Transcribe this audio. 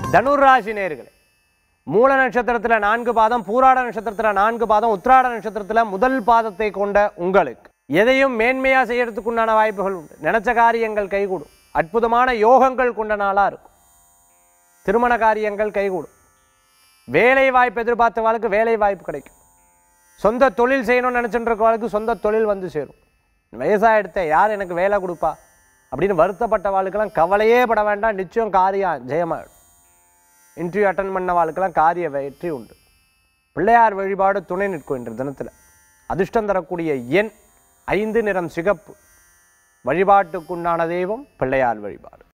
தனுராசி நேர்களே மூல நட்சத்திரத்தில் நான்கு பாதம் பூராட நட்சத்திரத்தில் நான்கு பாதம் உத்திராட நட்சத்திரத்தில் முதல் பாதத்தை கொண்ட உங்களுக்கு எதையும் மேன்மையாக செய்யறதுக்கு உண்டான வாய்ப்புகள் உண்டு நினைச்ச காரியங்கள் கைகூடும் அற்புதமான யோகங்கள் கொண்ட நாளாக இருக்கும் திருமண காரியங்கள் கைகூடும் வேலை வாய்ப்பு எதிர்பார்த்தவாளுக்கு வேலை வாய்ப்பு கிடைக்கும் சொந்த தொழில் செய்யணும்னு நினச்சிட்டு இருக்கவாளுக்கு சொந்த தொழில் வந்து சேரும் வயசாகிடுத்த யார் எனக்கு வேலை கொடுப்பா அப்படின்னு வருத்தப்பட்டவாளுக்கெல்லாம் கவலையே பட வேண்டாம் நிச்சயம் காரியம் ஜெயமாயிடும் இன்டர்வியூ அட்டன் பண்ணவாளுக்கெல்லாம் காரிய வெற்றி உண்டு பிள்ளையார் வழிபாடு துணை நிற்கும் இன்று தினத்தில் அதிர்ஷ்டம் தரக்கூடிய எண் ஐந்து நிறம் சிகப்பு வழிபாட்டுக்குண்டான தெய்வம் பிள்ளையார் வழிபாடு